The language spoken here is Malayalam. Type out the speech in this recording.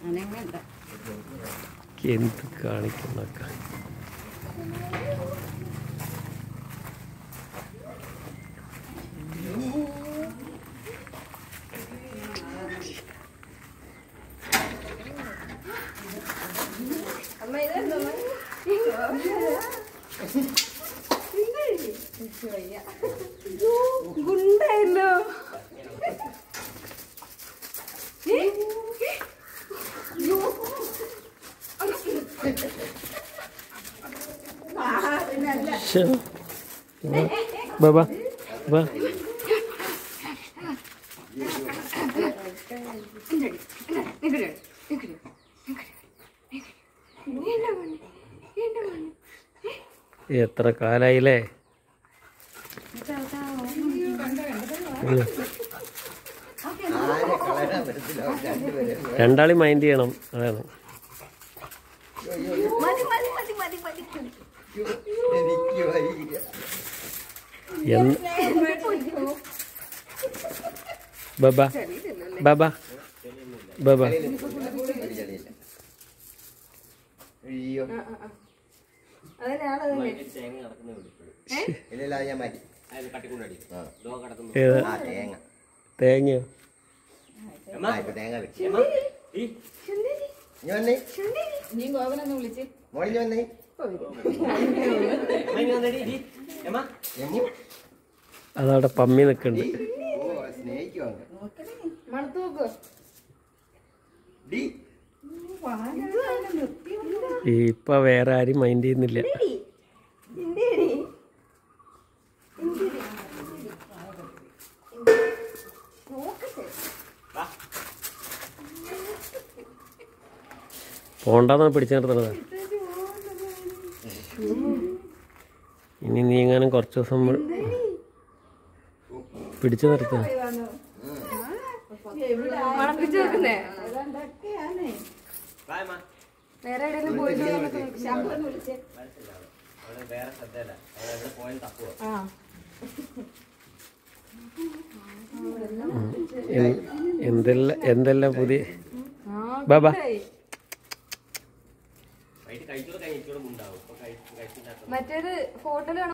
അനങ്ങണ്ട എന്ത് കാണിക്കുന്നൊക്കെ അമ്മ ഇതെന്തോ ഗുണ്ടായല്ലോ ശ്ശോ. വാ വാ വാ എത്ര കാലായില്ലേ ഉം. ആരെ കളയാൻ പറ്റത്തില്ല രണ്ടുപേരും രണ്ടാളി മൈൻഡ് ചെയ്യണം അതാണ് മതി മതി മതി മതി മതി എനിക്ക് വയ്യ എന്ന് ബബാ ബബാ ബബാ ഒരു ചെടിയില്ല അയ്യോ അതിനാളത് ഇല്ലില്ല അത് ഞാൻ മാറ്റി ആ. ഏതാ ആ തേങ്ങ തേങ്ങയോ ആ ഇപ്പൊ തേങ്ങ വെച്ചു ഇനി വന്നേ നീ ഗോവനൊന്ന് വിളിച്ച് മോളിഞ്ഞ് വന്നേ എമ്മു അതവിടെ പമ്മി നിൽക്കുന്നുണ്ട് ഓ സ്നേഹിക്കുവാங்க മണത്ത് നോക്കോ ഡി ഈ ഇപ്പൊ വേറെ ആരും മൈൻഡ് ചെയ്യുന്നില്ല ഇന്ത്യടി പോണ്ടെന്നാ പിടിച്ചു നിർത്തണത് ഇനി നീ എങ്ങാനും കുറച്ച് ദിവസം പിടിച്ചു നിർത്തുക മണപ്പിച്ച് നോക്കുന്നേ വേറെ എവിടെയെങ്കിലും പോയിട്ട് ആ എൻ- എന്തെല്ലാം എന്തെല്ലാം പുതിയ ബാബാ മറ്റേത് ഫോട്ടോയിൽ